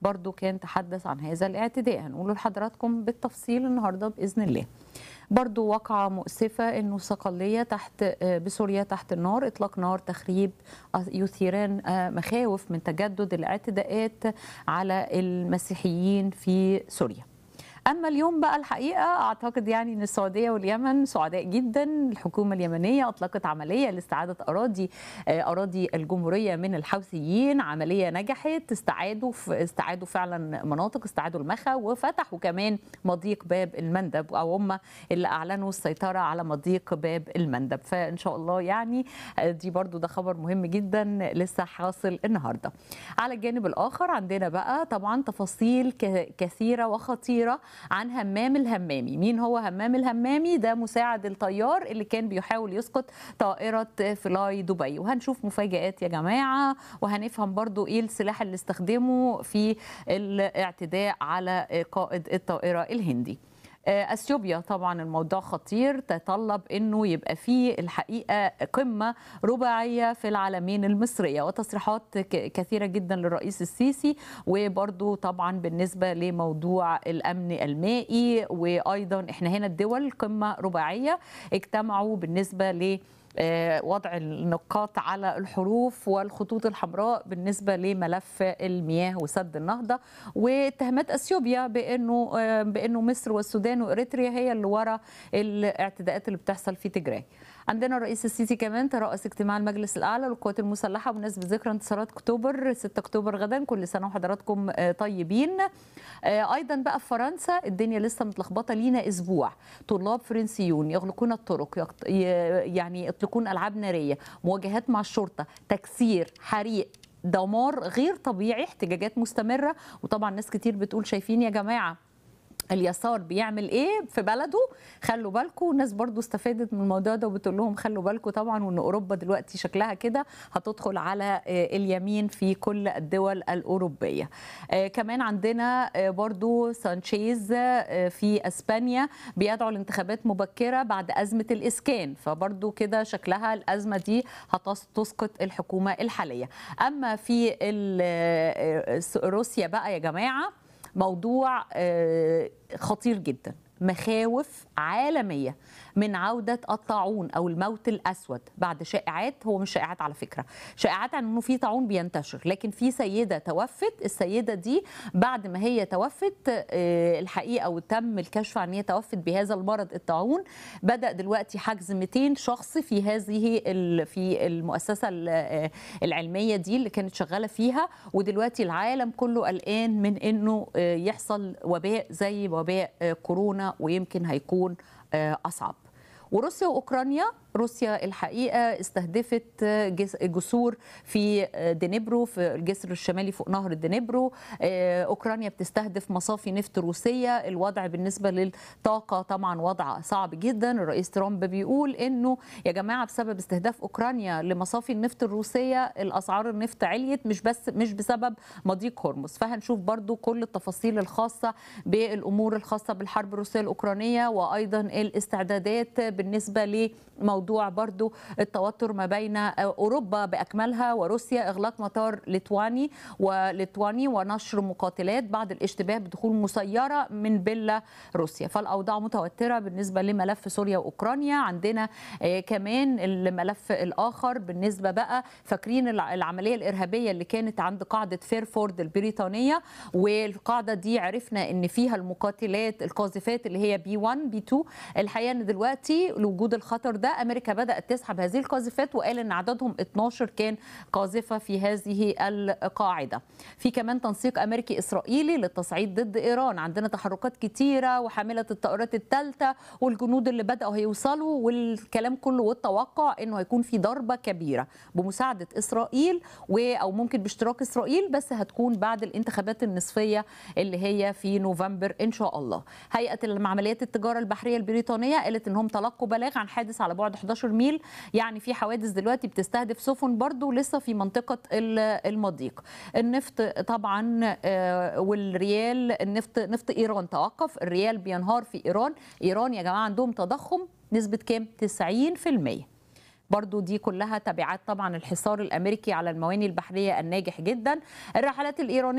برضو كان تحدث عن هذا الاعتداء هنقوله لحضراتكم بالتفصيل النهارده باذن الله برضو واقعة مؤسفة انه صقلية تحت بسوريا تحت النار اطلاق نار تخريب يثيران مخاوف من تجدد الاعتداءات على المسيحيين في سوريا اما اليوم بقى الحقيقه اعتقد يعني ان السعوديه واليمن سعداء جدا الحكومه اليمنيه اطلقت عمليه لاستعاده اراضي اراضي الجمهوريه من الحوثيين عمليه نجحت استعادوا استعادوا فعلا مناطق استعادوا المخا وفتحوا كمان مضيق باب المندب او هم اللي اعلنوا السيطره على مضيق باب المندب فان شاء الله يعني دي برضو ده خبر مهم جدا لسه حاصل النهارده على الجانب الاخر عندنا بقى طبعا تفاصيل كثيره وخطيره عن همام الهمامي مين هو همام الهمامي ده مساعد الطيار اللي كان بيحاول يسقط طائرة فلاي دبي وهنشوف مفاجآت يا جماعة وهنفهم برضو ايه السلاح اللي استخدمه في الاعتداء على قائد الطائرة الهندي اثيوبيا طبعا الموضوع خطير تطلب انه يبقى فيه الحقيقه قمه رباعيه في العالمين المصريه وتصريحات كثيره جدا للرئيس السيسي وبرضو طبعا بالنسبه لموضوع الامن المائي وايضا احنا هنا الدول قمه رباعيه اجتمعوا بالنسبه ل وضع النقاط على الحروف والخطوط الحمراء بالنسبه لملف المياه وسد النهضه واتهامات اثيوبيا بانه بانه مصر والسودان واريتريا هي اللي ورا الاعتداءات اللي بتحصل في تجراي. عندنا الرئيس السيسي كمان ترأس اجتماع المجلس الاعلى للقوات المسلحه بمناسبه ذكرى انتصارات اكتوبر 6 اكتوبر غدا كل سنه وحضراتكم طيبين. ايضا بقى في فرنسا الدنيا لسه متلخبطه لينا اسبوع طلاب فرنسيون يغلقون الطرق يعني يطلقون العاب ناريه مواجهات مع الشرطه تكسير حريق دمار غير طبيعي احتجاجات مستمره وطبعا ناس كتير بتقول شايفين يا جماعه اليسار بيعمل ايه في بلده خلوا بالكم الناس برضو استفادت من الموضوع ده وبتقول لهم خلوا بالكم طبعا وان اوروبا دلوقتي شكلها كده هتدخل على اليمين في كل الدول الاوروبيه كمان عندنا برضو سانشيز في اسبانيا بيدعو لانتخابات مبكره بعد ازمه الاسكان فبرضو كده شكلها الازمه دي هتسقط الحكومه الحاليه اما في روسيا بقى يا جماعه موضوع خطير جدا مخاوف عالميه من عوده الطاعون او الموت الاسود بعد شائعات هو مش شائعات على فكره شائعات عن انه في طاعون بينتشر لكن في سيده توفت السيده دي بعد ما هي توفت الحقيقه وتم الكشف عن هي توفت بهذا المرض الطاعون بدا دلوقتي حجز 200 شخص في هذه في المؤسسه العلميه دي اللي كانت شغاله فيها ودلوقتي العالم كله قلقان من انه يحصل وباء زي وباء كورونا ويمكن هيكون اصعب وروسيا واوكرانيا روسيا الحقيقه استهدفت جسور في دنيبرو في الجسر الشمالي فوق نهر دنيبرو اوكرانيا بتستهدف مصافي نفط روسيه الوضع بالنسبه للطاقه طبعا وضع صعب جدا الرئيس ترامب بيقول انه يا جماعه بسبب استهداف اوكرانيا لمصافي النفط الروسيه الاسعار النفط عليت مش بس مش بسبب مضيق هرمز فهنشوف برضو كل التفاصيل الخاصه بالامور الخاصه بالحرب الروسيه الاوكرانيه وايضا الاستعدادات بالنسبه لموضوع موضوع برضو التوتر ما بين أوروبا بأكملها وروسيا إغلاق مطار ليتواني وليتواني ونشر مقاتلات بعد الاشتباه بدخول مسيرة من بيلا روسيا فالأوضاع متوترة بالنسبة لملف سوريا وأوكرانيا عندنا كمان الملف الآخر بالنسبة بقى فاكرين العملية الإرهابية اللي كانت عند قاعدة فيرفورد البريطانية والقاعدة دي عرفنا إن فيها المقاتلات القاذفات اللي هي بي 1 بي 2 الحقيقة إن دلوقتي لوجود الخطر ده أمريكا بدأت تسحب هذه القاذفات وقال ان عددهم 12 كان قاذفه في هذه القاعده. في كمان تنسيق امريكي اسرائيلي للتصعيد ضد ايران، عندنا تحركات كتيره وحامله الطائرات الثالثه والجنود اللي بداوا هيوصلوا والكلام كله والتوقع انه هيكون في ضربه كبيره بمساعده اسرائيل او ممكن باشتراك اسرائيل بس هتكون بعد الانتخابات النصفيه اللي هي في نوفمبر ان شاء الله. هيئه عمليات التجاره البحريه البريطانيه قالت انهم تلقوا بلاغ عن حادث على بعد 11 ميل يعني في حوادث دلوقتي بتستهدف سفن برضو لسه في منطقة المضيق النفط طبعا والريال النفط نفط إيران توقف الريال بينهار في إيران إيران يا جماعة عندهم تضخم نسبة كام 90% برضو دي كلها تبعات طبعا الحصار الامريكي على المواني البحريه الناجح جدا الرحلات الايرانيه